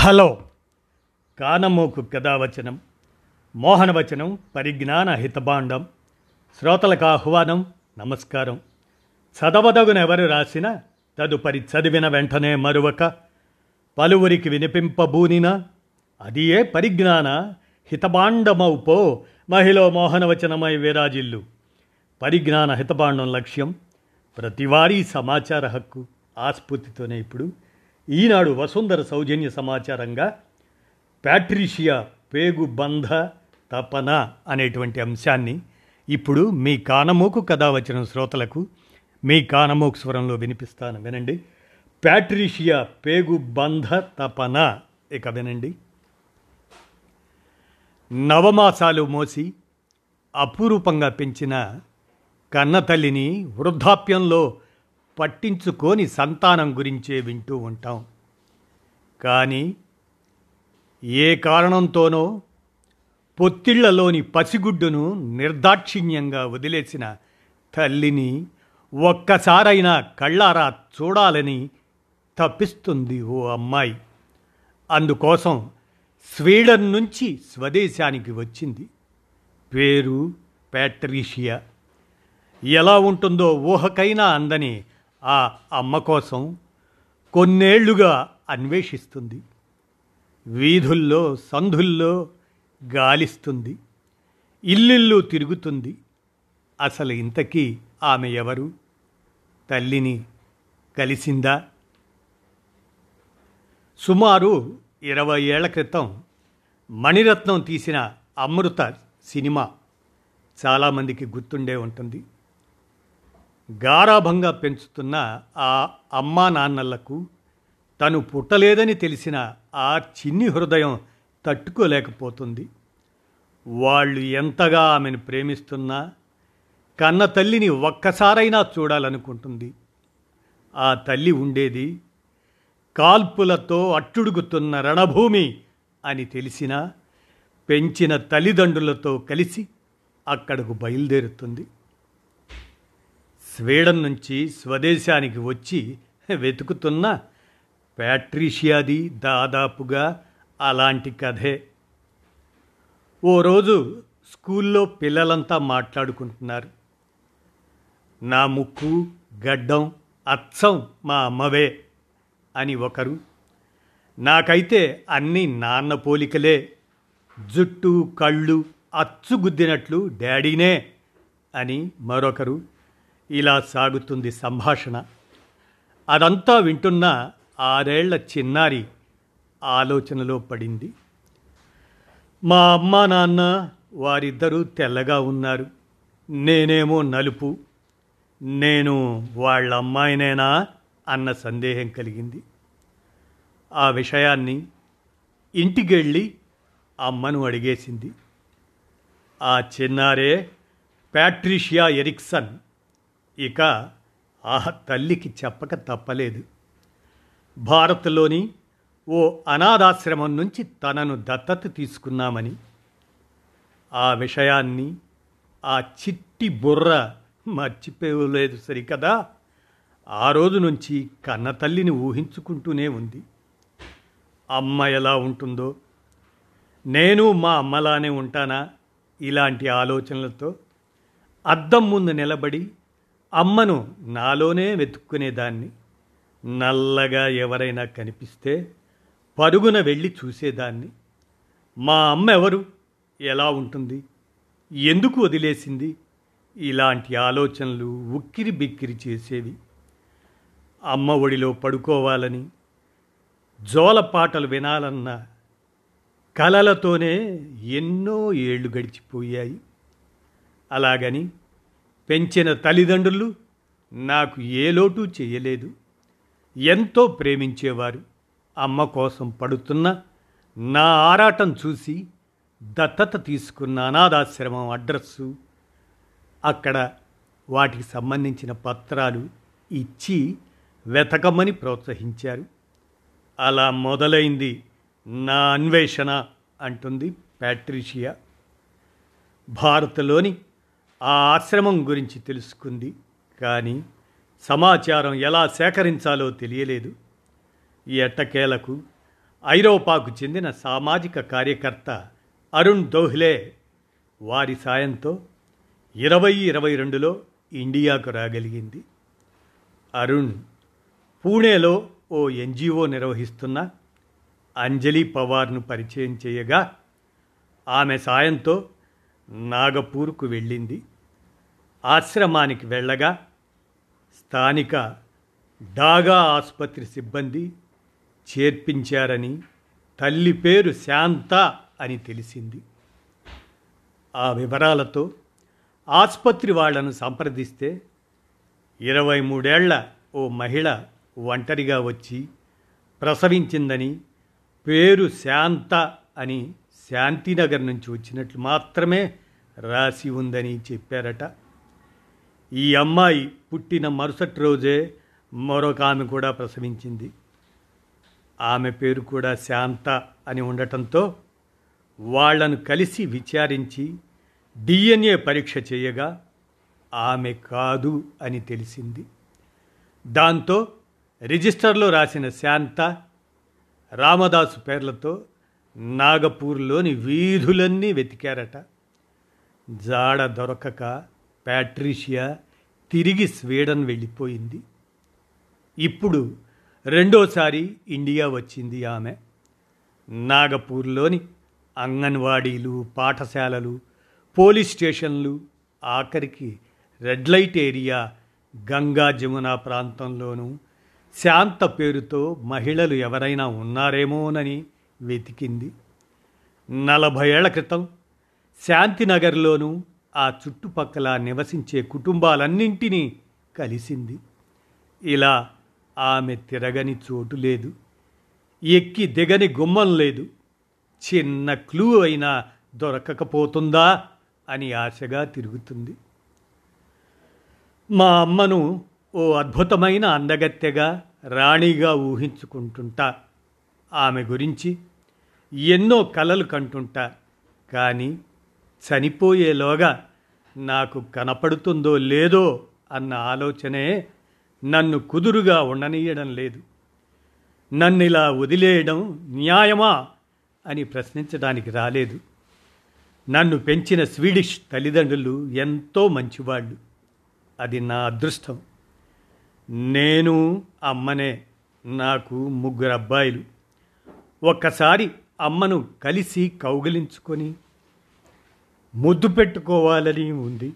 hello కానమోకు కథావచనం మోహనవచనం పరిజ్ఞాన హితభాండం శ్రోతలకు ఆహ్వానం నమస్కారం చదవదగునెవరు రాసిన తదుపరి చదివిన వెంటనే మరువక పలువురికి వినిపింపబూనిన అది ఏ పరిజ్ఞాన హితభాండమౌపో మహిళ మోహనవచనమై విరాజిల్లు పరిజ్ఞాన హితభాండం లక్ష్యం ప్రతివారీ సమాచార హక్కు ఆస్ఫూర్తితోనే ఇప్పుడు ఈనాడు వసుంధర సౌజన్య సమాచారంగా ప్యాట్రిషియా పేగు బంధ తపన అనేటువంటి అంశాన్ని ఇప్పుడు మీ కానమోకు కథ వచ్చిన శ్రోతలకు మీ కానమోకు స్వరంలో వినిపిస్తాను వినండి ప్యాట్రిషియా పేగు బంధ తపన ఇక వినండి నవమాసాలు మోసి అపురూపంగా పెంచిన కన్నతల్లిని వృద్ధాప్యంలో పట్టించుకొని సంతానం గురించే వింటూ ఉంటాం కానీ ఏ కారణంతోనో పొత్తిళ్లలోని పసిగుడ్డును నిర్దాక్షిణ్యంగా వదిలేసిన తల్లిని ఒక్కసారైనా కళ్ళారా చూడాలని తప్పిస్తుంది ఓ అమ్మాయి అందుకోసం స్వీడన్ నుంచి స్వదేశానికి వచ్చింది పేరు ప్యాట్రీషియా ఎలా ఉంటుందో ఊహకైనా అందని ఆ అమ్మ కోసం కొన్నేళ్లుగా అన్వేషిస్తుంది వీధుల్లో సంధుల్లో గాలిస్తుంది ఇల్లిల్లు తిరుగుతుంది అసలు ఇంతకీ ఆమె ఎవరు తల్లిని కలిసిందా సుమారు ఇరవై ఏళ్ల క్రితం మణిరత్నం తీసిన అమృత సినిమా చాలామందికి గుర్తుండే ఉంటుంది గారాభంగా పెంచుతున్న ఆ అమ్మా నాన్నలకు తను పుట్టలేదని తెలిసిన ఆ చిన్ని హృదయం తట్టుకోలేకపోతుంది వాళ్ళు ఎంతగా ఆమెను ప్రేమిస్తున్నా కన్న తల్లిని ఒక్కసారైనా చూడాలనుకుంటుంది ఆ తల్లి ఉండేది కాల్పులతో అట్టుడుగుతున్న రణభూమి అని తెలిసినా పెంచిన తల్లిదండ్రులతో కలిసి అక్కడకు బయలుదేరుతుంది స్వీడన్ నుంచి స్వదేశానికి వచ్చి వెతుకుతున్న ప్యాట్రీషియాది దాదాపుగా అలాంటి కథే ఓ రోజు స్కూల్లో పిల్లలంతా మాట్లాడుకుంటున్నారు నా ముక్కు గడ్డం అచ్చం మా అమ్మవే అని ఒకరు నాకైతే అన్నీ నాన్న పోలికలే జుట్టు కళ్ళు అచ్చుగుద్దినట్లు డాడీనే అని మరొకరు ఇలా సాగుతుంది సంభాషణ అదంతా వింటున్న ఆరేళ్ల చిన్నారి ఆలోచనలో పడింది మా అమ్మ నాన్న వారిద్దరూ తెల్లగా ఉన్నారు నేనేమో నలుపు నేను వాళ్ళ అమ్మాయినేనా అన్న సందేహం కలిగింది ఆ విషయాన్ని ఇంటికెళ్ళి అమ్మను అడిగేసింది ఆ చిన్నారే ప్యాట్రిషియా ఎరిక్సన్ ఇక ఆ తల్లికి చెప్పక తప్పలేదు భారత్లోని ఓ అనాథాశ్రమం నుంచి తనను దత్తత తీసుకున్నామని ఆ విషయాన్ని ఆ చిట్టి బుర్ర మర్చిపోలేదు సరికదా ఆ రోజు నుంచి కన్న తల్లిని ఊహించుకుంటూనే ఉంది అమ్మ ఎలా ఉంటుందో నేను మా అమ్మలానే ఉంటానా ఇలాంటి ఆలోచనలతో అద్దం ముందు నిలబడి అమ్మను నాలోనే వెతుక్కునేదాన్ని నల్లగా ఎవరైనా కనిపిస్తే పరుగున వెళ్ళి చూసేదాన్ని మా అమ్మ ఎవరు ఎలా ఉంటుంది ఎందుకు వదిలేసింది ఇలాంటి ఆలోచనలు ఉక్కిరి బిక్కిరి చేసేవి అమ్మ ఒడిలో పడుకోవాలని జోలపాటలు వినాలన్న కలలతోనే ఎన్నో ఏళ్ళు గడిచిపోయాయి అలాగని పెంచిన తల్లిదండ్రులు నాకు ఏ లోటు చేయలేదు ఎంతో ప్రేమించేవారు అమ్మ కోసం పడుతున్న నా ఆరాటం చూసి దత్తత తీసుకున్న అనాథాశ్రమం అడ్రస్సు అక్కడ వాటికి సంబంధించిన పత్రాలు ఇచ్చి వెతకమని ప్రోత్సహించారు అలా మొదలైంది నా అన్వేషణ అంటుంది ప్యాట్రిషియా భారత్లోని ఆ ఆశ్రమం గురించి తెలుసుకుంది కానీ సమాచారం ఎలా సేకరించాలో తెలియలేదు ఈ ఎట్టకేలకు ఐరోపాకు చెందిన సామాజిక కార్యకర్త అరుణ్ దోహ్లే వారి సాయంతో ఇరవై ఇరవై రెండులో ఇండియాకు రాగలిగింది అరుణ్ పూణేలో ఓ ఎన్జిఓ నిర్వహిస్తున్న అంజలి పవార్ను పరిచయం చేయగా ఆమె సాయంతో నాగపూర్కు వెళ్ళింది ఆశ్రమానికి వెళ్ళగా స్థానిక డాగా ఆసుపత్రి సిబ్బంది చేర్పించారని తల్లి పేరు శాంత అని తెలిసింది ఆ వివరాలతో ఆసుపత్రి వాళ్లను సంప్రదిస్తే ఇరవై మూడేళ్ల ఓ మహిళ ఒంటరిగా వచ్చి ప్రసవించిందని పేరు శాంత అని శాంతినగర్ నుంచి వచ్చినట్లు మాత్రమే రాసి ఉందని చెప్పారట ఈ అమ్మాయి పుట్టిన మరుసటి రోజే మరొక ఆమె కూడా ప్రసవించింది ఆమె పేరు కూడా శాంత అని ఉండటంతో వాళ్లను కలిసి విచారించి డిఎన్ఏ పరీక్ష చేయగా ఆమె కాదు అని తెలిసింది దాంతో రిజిస్టర్లో రాసిన శాంత రామదాసు పేర్లతో నాగపూర్లోని వీధులన్నీ వెతికారట జాడ దొరకక ప్యాట్రీషియా తిరిగి స్వీడన్ వెళ్ళిపోయింది ఇప్పుడు రెండోసారి ఇండియా వచ్చింది ఆమె నాగపూర్లోని అంగన్వాడీలు పాఠశాలలు పోలీస్ స్టేషన్లు ఆఖరికి red light area Ganga Jamuna ప్రాంతంలోనూ శాంత పేరుతో మహిళలు ఎవరైనా ఉన్నారేమోనని వెతికింది నలభై ఏళ్ల క్రితం శాంతినగర్లోనూ ఆ చుట్టుపక్కల నివసించే కుటుంబాలన్నింటినీ కలిసింది ఇలా ఆమె తిరగని చోటు లేదు ఎక్కి దిగని గుమ్మం లేదు చిన్న క్లూ అయినా దొరకకపోతుందా అని ఆశగా తిరుగుతుంది మా అమ్మను ఓ అద్భుతమైన అందగత్తెగా రాణిగా ఊహించుకుంటుంటా ఆమె గురించి ఎన్నో కలలు కంటుంటా కానీ చనిపోయేలోగా నాకు కనపడుతుందో లేదో అన్న ఆలోచనే నన్ను కుదురుగా ఉండనీయడం లేదు నన్ను ఇలా వదిలేయడం న్యాయమా అని ప్రశ్నించడానికి రాలేదు నన్ను పెంచిన స్వీడిష్ తల్లిదండ్రులు ఎంతో మంచివాళ్ళు అది నా అదృష్టం నేను అమ్మనే నాకు ముగ్గురు అబ్బాయిలు ఒక్కసారి అమ్మను కలిసి కౌగిలించుకొని ముద్దు పెట్టుకోవాలని ఉంది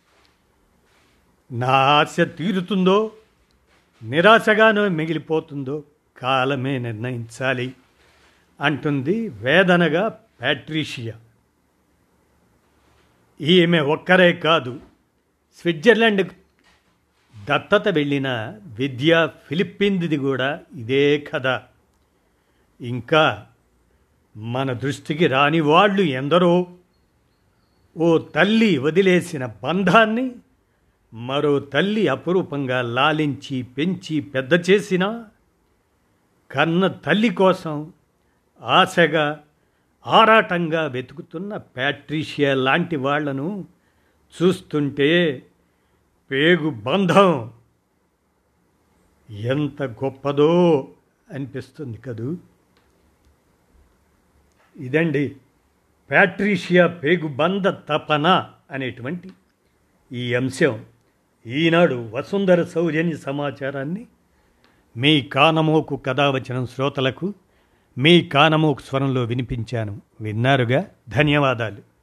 నా ఆశ తీరుతుందో నిరాశగానో మిగిలిపోతుందో కాలమే నిర్ణయించాలి అంటుంది వేదనగా ప్యాట్రీషియా ఈమె ఒక్కరే కాదు స్విట్జర్లాండ్ దత్తత వెళ్ళిన విద్య ఫిలిప్పీన్ది కూడా ఇదే కథ ఇంకా మన దృష్టికి రాని వాళ్ళు ఎందరో ఓ తల్లి వదిలేసిన బంధాన్ని మరో తల్లి అపురూపంగా లాలించి పెంచి పెద్ద చేసిన కన్న తల్లి కోసం ఆశగా ఆరాటంగా వెతుకుతున్న ప్యాట్రీషియా లాంటి వాళ్లను చూస్తుంటే పేగు బంధం ఎంత గొప్పదో అనిపిస్తుంది కదూ ఇదండి ప్యాట్రీషియా పేగుబంధ తపన అనేటువంటి ఈ అంశం ఈనాడు వసుంధర సౌజన్య సమాచారాన్ని మీ కానమోకు కథావచనం శ్రోతలకు మీ కానమోకు స్వరంలో వినిపించాను విన్నారుగా ధన్యవాదాలు